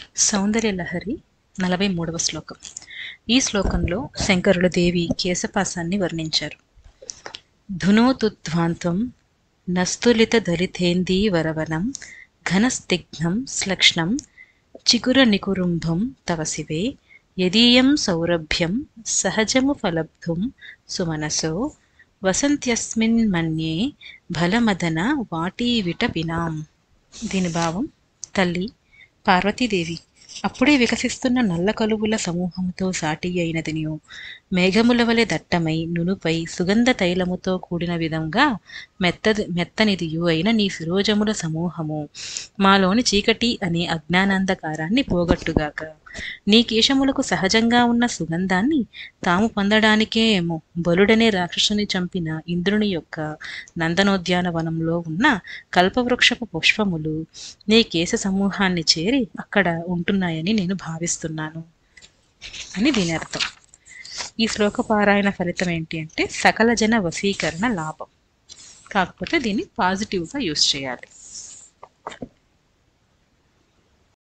సౌందర్యలహరి నలభై మూడవ శ్లోకం ఈ శ్లోకంలో శంకరులు దేవి కేశపాసాన్ని వర్ణించారు ధునోతుధ్వాంతం నస్తులిత దళితేందీవరవనం ఘనస్తిగ్ధం శ్లక్ష్ణం చికుర నికురుంభం తవ శివే యదీయం సౌరభ్యం సహజము ఫలబ్ధుం సుమనసో వసంత్యస్మిన్ మన్యే బలమదన వాటీవిట పినాం దీని భావం తల్లి పార్వతీదేవి అప్పుడే వికసిస్తున్న నల్ల కలువుల సమూహముతో సాటి అయినదినియు మేఘముల వలె దట్టమై నునుపై సుగంధ తైలముతో కూడిన విధంగా మెత్తది మెత్తనిదియు అయిన నీ శిరోజముల సమూహము మాలోని చీకటి అనే అజ్ఞానాంధకారాన్ని పోగొట్టుగాక నీ కేశములకు సహజంగా ఉన్న సుగంధాన్ని తాము పొందడానికే ఏమో బలుడనే రాక్షసుని చంపిన ఇంద్రుని యొక్క నందనోద్యానవనంలో ఉన్న కల్పవృక్షపు పుష్పములు నీ కేశ సమూహాన్ని చేరి అక్కడ ఉంటున్నాయని నేను భావిస్తున్నాను అని దీని అర్థం ఈ శ్లోక పారాయణ ఫలితం ఏంటి అంటే సకల జన వశీకరణ లాభం కాకపోతే దీన్ని పాజిటివ్గా యూస్ చేయాలి